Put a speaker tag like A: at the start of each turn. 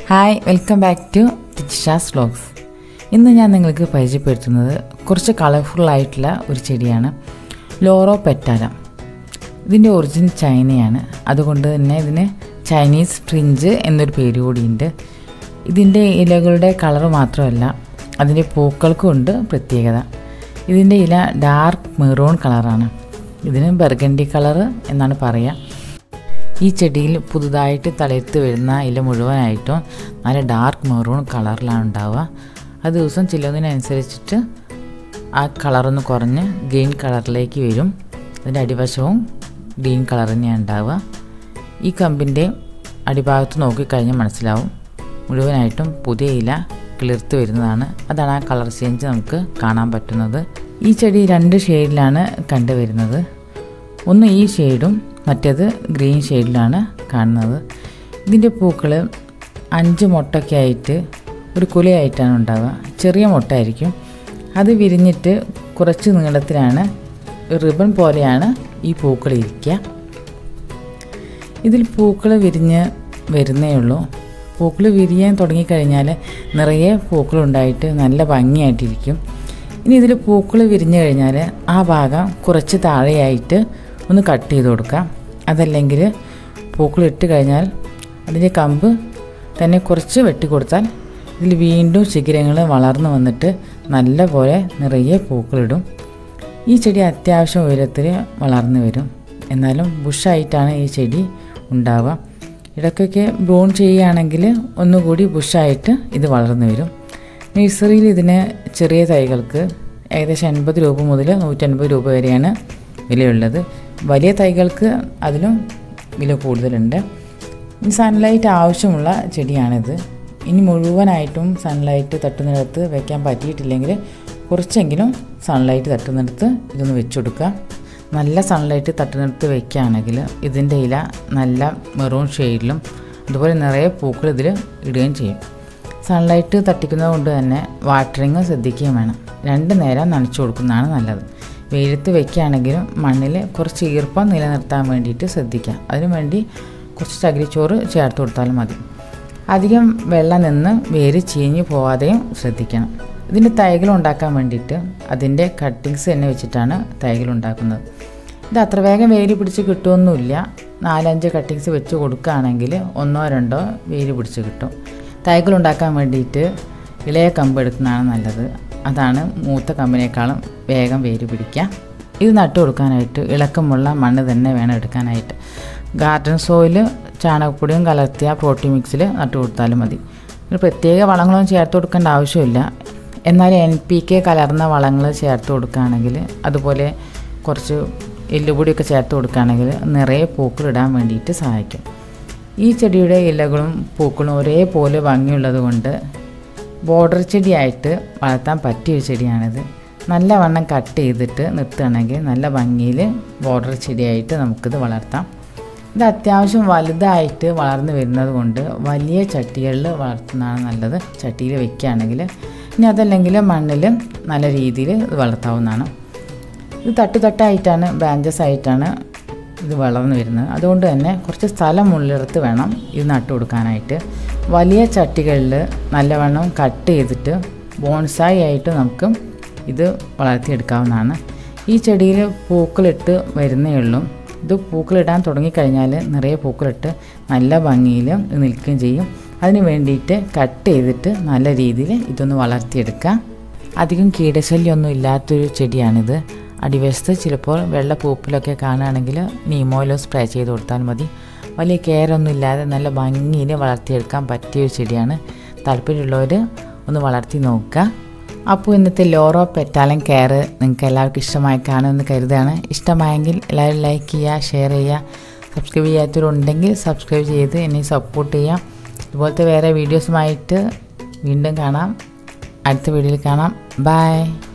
A: hi welcome back to ടിച്ചാസ് vlogs ഇന്ന് ഞാൻ നിങ്ങൾക്ക് പരിചയപ്പെടുത്തുന്നത് കുറച്ച് കളർഫുൾ ആയിട്ടുള്ള ഒരു ചെടിയാണ് ലോറോ പെറ്റാല ഇതിൻ്റെ ഒറിജിൻ ചൈനയാണ് അതുകൊണ്ട് തന്നെ ഇതിന് ചൈനീസ് ഫ്രിഞ്ച് എന്നൊരു പേര് കൂടിയുണ്ട് ഇതിൻ്റെ ഇലകളുടെ കളർ മാത്രമല്ല അതിൻ്റെ പൂക്കൾക്കും ഉണ്ട് പ്രത്യേകത ഇതിൻ്റെ ഇല ഡാർക്ക് മെറൂൺ കളറാണ് ഇതിന് ബർഗണ്ടി കളർ എന്നാണ് പറയുക ഈ ചെടിയിൽ പുതുതായിട്ട് തളിർത്ത് വരുന്ന ഇല മുഴുവനായിട്ടും നല്ല ഡാർക്ക് മെറൂൺ കളറിലാണ് ഉണ്ടാവുക അത് ദിവസം ചെല്ലുന്നതിനനുസരിച്ചിട്ട് ആ കളറൊന്ന് കുറഞ്ഞ് ഗ്രീൻ കളറിലേക്ക് വരും അതിൻ്റെ അടിവശവും ഗ്രീൻ കളർ തന്നെയാണ് ഉണ്ടാവുക ഈ കമ്പിൻ്റെ അടിഭാഗത്ത് നോക്കിക്കഴിഞ്ഞാൽ മനസ്സിലാവും മുഴുവനായിട്ടും പുതിയ ഇല കിളിർത്ത് വരുന്നതാണ് അതാണ് ആ കളർ ചേഞ്ച് നമുക്ക് കാണാൻ പറ്റുന്നത് ഈ ചെടി രണ്ട് ഷെയ്ഡിലാണ് കണ്ടുവരുന്നത് ഒന്ന് ഈ ഷെയ്ഡും മറ്റേത് ഗ്രീൻ ഷെയ്ഡിലാണ് കാണുന്നത് ഇതിൻ്റെ പൂക്കൾ അഞ്ച് മുട്ടൊക്കെ ആയിട്ട് ഒരു കുലയായിട്ടാണ് ഉണ്ടാവുക ചെറിയ മുട്ടായിരിക്കും അത് വിരിഞ്ഞിട്ട് കുറച്ച് നീളത്തിലാണ് റിബൺ പോലെയാണ് ഈ പൂക്കൾ ഇരിക്കുക ഇതിൽ പൂക്കൾ വിരിഞ്ഞ് വരുന്നേ ഉള്ളൂ പൂക്കൾ വിരിയാൻ തുടങ്ങിക്കഴിഞ്ഞാൽ നിറയെ പൂക്കളുണ്ടായിട്ട് നല്ല ഭംഗിയായിട്ടിരിക്കും ഇനി ഇതിൽ പൂക്കൾ വിരിഞ്ഞു കഴിഞ്ഞാൽ ആ ഭാഗം കുറച്ച് താഴെയായിട്ട് ഒന്ന് കട്ട് ചെയ്ത് കൊടുക്കാം അതല്ലെങ്കിൽ പൂക്കൾ ഇട്ട് കഴിഞ്ഞാൽ അതിൻ്റെ കമ്പ് തന്നെ കുറച്ച് വെട്ടിക്കൊടുത്താൽ ഇതിൽ വീണ്ടും ശിഖരങ്ങൾ വളർന്നു വന്നിട്ട് നല്ല പോലെ നിറയെ പൂക്കളിടും ഈ ചെടി അത്യാവശ്യം ഉയരത്തിൽ വളർന്നു വരും എന്നാലും ബുഷായിട്ടാണ് ഈ ചെടി ഉണ്ടാവുക ഇടയ്ക്കൊക്കെ ബ്രൂൺ ചെയ്യുകയാണെങ്കിൽ ഒന്നുകൂടി ബുഷായിട്ട് ഇത് വളർന്നു വരും നഴ്സറിയിൽ ഇതിന് ചെറിയ തൈകൾക്ക് ഏകദേശം എൺപത് രൂപ മുതൽ നൂറ്റൻപത് രൂപ വരെയാണ് വിലയുള്ളത് വലിയ തൈകൾക്ക് അതിലും വില കൂടുതലുണ്ട് ഈ സൺലൈറ്റ് ആവശ്യമുള്ള ചെടിയാണിത് ഇനി മുഴുവനായിട്ടും സൺലൈറ്റ് തട്ടുന്നിടത്ത് വെക്കാൻ പറ്റിയിട്ടില്ലെങ്കിൽ കുറച്ചെങ്കിലും സൺലൈറ്റ് തട്ടുന്നിടത്ത് ഇതൊന്ന് വെച്ച് കൊടുക്കുക നല്ല സൺലൈറ്റ് തട്ടുന്നിടത്ത് വെക്കുകയാണെങ്കിൽ ഇതിൻ്റെ ഇല നല്ല മെറൂൺ ഷെയ്ഡിലും അതുപോലെ നിറയെ പൂക്കൾ ഇതിൽ ഇടുകയും ചെയ്യും സൺലൈറ്റ് തട്ടിക്കുന്നത് കൊണ്ട് തന്നെ വാട്ടറിങ് ശ്രദ്ധിക്കുകയും വേണം രണ്ട് നേരം നനച്ചു കൊടുക്കുന്നതാണ് നല്ലത് വെയിലത്ത് വെക്കുകയാണെങ്കിലും മണ്ണിൽ കുറച്ച് ഈർപ്പം നിലനിർത്താൻ വേണ്ടിയിട്ട് ശ്രദ്ധിക്കാം അതിനുവേണ്ടി കുറച്ച് ചകിരിച്ചോറ് ചേർത്ത് കൊടുത്താലും മതി അധികം വെള്ളം നിന്ന് വേര് ചീഞ്ഞു പോവാതെയും ശ്രദ്ധിക്കണം ഇതിൻ്റെ തൈകൾ ഉണ്ടാക്കാൻ വേണ്ടിയിട്ട് അതിൻ്റെ കട്ടിങ്സ് തന്നെ വെച്ചിട്ടാണ് തൈകൾ ഉണ്ടാക്കുന്നത് ഇത് അത്ര വേഗം വേര് പിടിച്ച് കിട്ടുമൊന്നുമില്ല നാലഞ്ച് കട്ടിങ്സ് വെച്ച് കൊടുക്കുകയാണെങ്കിൽ ഒന്നോ രണ്ടോ വേര് പിടിച്ച് കിട്ടും തൈകൾ ഉണ്ടാക്കാൻ വേണ്ടിയിട്ട് ഇളയ കമ്പ് എടുക്കുന്നതാണ് നല്ലത് അതാണ് മൂത്ത കമ്പിനേക്കാളും വേഗം വേര് പിടിക്കുക ഇത് നട്ടു കൊടുക്കാനായിട്ട് ഇളക്കമുള്ള മണ്ണ് തന്നെ വേണം എടുക്കാനായിട്ട് ഗാർഡൻ സോയിൽ ചാണകപ്പൊടിയും കലർത്തിയ പ്രോട്ടീൻ മിക്സിൽ നട്ടു കൊടുത്താലും മതി ഒരു പ്രത്യേക വളങ്ങളൊന്നും ചേർത്ത് കൊടുക്കേണ്ട ആവശ്യമില്ല എന്നാൽ എൻ പി കെ കലർന്ന വളങ്ങൾ ചേർത്ത് കൊടുക്കുകയാണെങ്കിൽ അതുപോലെ കുറച്ച് എല്ലുപൊടിയൊക്കെ ചേർത്ത് കൊടുക്കുകയാണെങ്കിൽ നിറയെ പൂക്കളിടാൻ വേണ്ടിയിട്ട് സഹായിക്കും ഈ ചെടിയുടെ ഇലകളും പൂക്കളും ഒരേപോലെ ഭംഗിയുള്ളത് കൊണ്ട് ബോർഡർ ചെടിയായിട്ട് വളർത്താൻ പറ്റിയ ഒരു ചെടിയാണിത് നല്ലവണ്ണം കട്ട് ചെയ്തിട്ട് നിർത്തുകയാണെങ്കിൽ നല്ല ഭംഗിയിൽ ബോർഡർ ചെടിയായിട്ട് നമുക്കിത് വളർത്താം ഇത് അത്യാവശ്യം വലുതായിട്ട് വളർന്നു വരുന്നത് കൊണ്ട് വലിയ ചട്ടികളിൽ വളർത്തുന്നതാണ് നല്ലത് ചട്ടിയിൽ വെക്കുകയാണെങ്കിൽ ഇനി അതല്ലെങ്കിൽ മണ്ണിൽ നല്ല രീതിയിൽ ഇത് വളർത്താവുന്നതാണ് ഇത് തട്ട് തട്ടായിട്ടാണ് ബ്രാഞ്ചസ് ആയിട്ടാണ് ഇത് വളർന്നു വരുന്നത് അതുകൊണ്ട് തന്നെ കുറച്ച് സ്ഥലം ഉള്ളിടത്ത് വേണം ഇത് നട്ടു കൊടുക്കാനായിട്ട് വലിയ ചട്ടികളിൽ നല്ലവണ്ണം കട്ട് ചെയ്തിട്ട് ബോൺസായി ആയിട്ട് നമുക്ക് ഇത് വളർത്തിയെടുക്കാവുന്നതാണ് ഈ ചെടിയിൽ പൂക്കളിട്ട് വരുന്നേ ഉള്ളൂ ഇത് പൂക്കളിടാൻ തുടങ്ങിക്കഴിഞ്ഞാൽ നിറയെ പൂക്കളിട്ട് നല്ല ഭംഗിയിൽ നിൽക്കുകയും ചെയ്യും അതിന് വേണ്ടിയിട്ട് കട്ട് ചെയ്തിട്ട് നല്ല രീതിയിൽ ഇതൊന്ന് വളർത്തിയെടുക്കുക അധികം കീടശല്യമൊന്നും ഇല്ലാത്തൊരു ചെടിയാണിത് അടിവശത്ത് ചിലപ്പോൾ വെള്ള പൂപ്പിലൊക്കെ കാണുകയാണെങ്കിൽ നീമോയിലോ സ്പ്രേ ചെയ്ത് കൊടുത്താൽ മതി വലിയ കെയറൊന്നും ഇല്ലാതെ നല്ല ഭംഗിയിൽ വളർത്തിയെടുക്കാൻ പറ്റിയ ഒരു ചെടിയാണ് താല്പര്യമുള്ളവർ ഒന്ന് വളർത്തി നോക്കുക അപ്പോൾ ഇന്നത്തെ ലോറോ പെറ്റാലൻ കെയർ നിങ്ങൾക്ക് എല്ലാവർക്കും ഇഷ്ടമായി കാണുമെന്ന് കരുതാണ് ഇഷ്ടമായെങ്കിൽ എല്ലാവരും ലൈക്ക് ചെയ്യുക ഷെയർ ചെയ്യുക സബ്സ്ക്രൈബ് ചെയ്യാത്തവരുണ്ടെങ്കിൽ സബ്സ്ക്രൈബ് ചെയ്ത് എന്നെ സപ്പോർട്ട് ചെയ്യുക ഇതുപോലത്തെ വേറെ വീഡിയോസുമായിട്ട് വീണ്ടും കാണാം അടുത്ത വീഡിയോയിൽ കാണാം ബൈ